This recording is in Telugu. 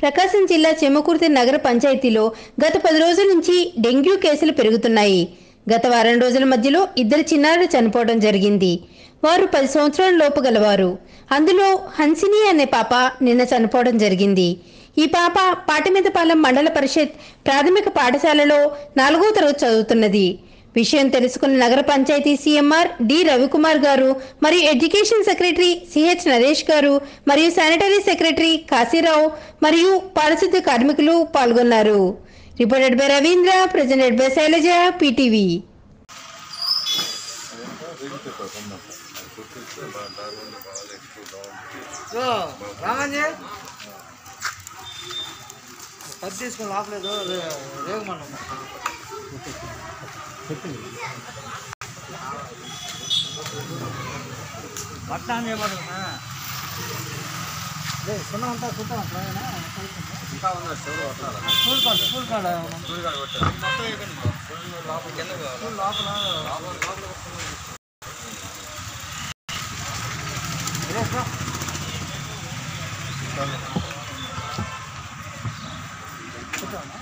ప్రకాశం జిల్లా చెమ్మకుర్తి నగర పంచాయతీలో గత పది రోజుల నుంచి డెంగ్యూ కేసులు పెరుగుతున్నాయి గత వారం రోజుల మధ్యలో ఇద్దరు చిన్నారులు చనిపోవడం జరిగింది వారు పది సంవత్సరాల లోపు గలవారు అందులో హన్సిని అనే పాప నిన్న చనిపోవడం జరిగింది ఈ పాప పాటిమీదపాలెం మండల పరిషత్ ప్రాథమిక పాఠశాలలో నాలుగో తరగతి చదువుతున్నది విషయం తెలుసుకున్న నగర పంచాయతీ సీఎంఆర్ డి రవికుమార్ గారు మరియు ఎడ్యుకేషన్ సెక్రటరీ సిహెచ్ నరేష్ గారు మరియు శానిటరీ సెక్రటరీ కాశీరావు మరియు పారిశుద్ధ్య కార్మికులు పాల్గొన్నారు reported by Ravindra presented by Shailaja PTV Ramanji పది తీసుకుని లోపలేదు రేగమన్నాం బట్ట అని చెప్పడున్నా లేదు సున్నా అంతా చూద్దాం అట్లా స్కూల్ కాడ స్కూల్ కాడ స్కూల్ లోపల సురేష్ రా. కూర్చోనా?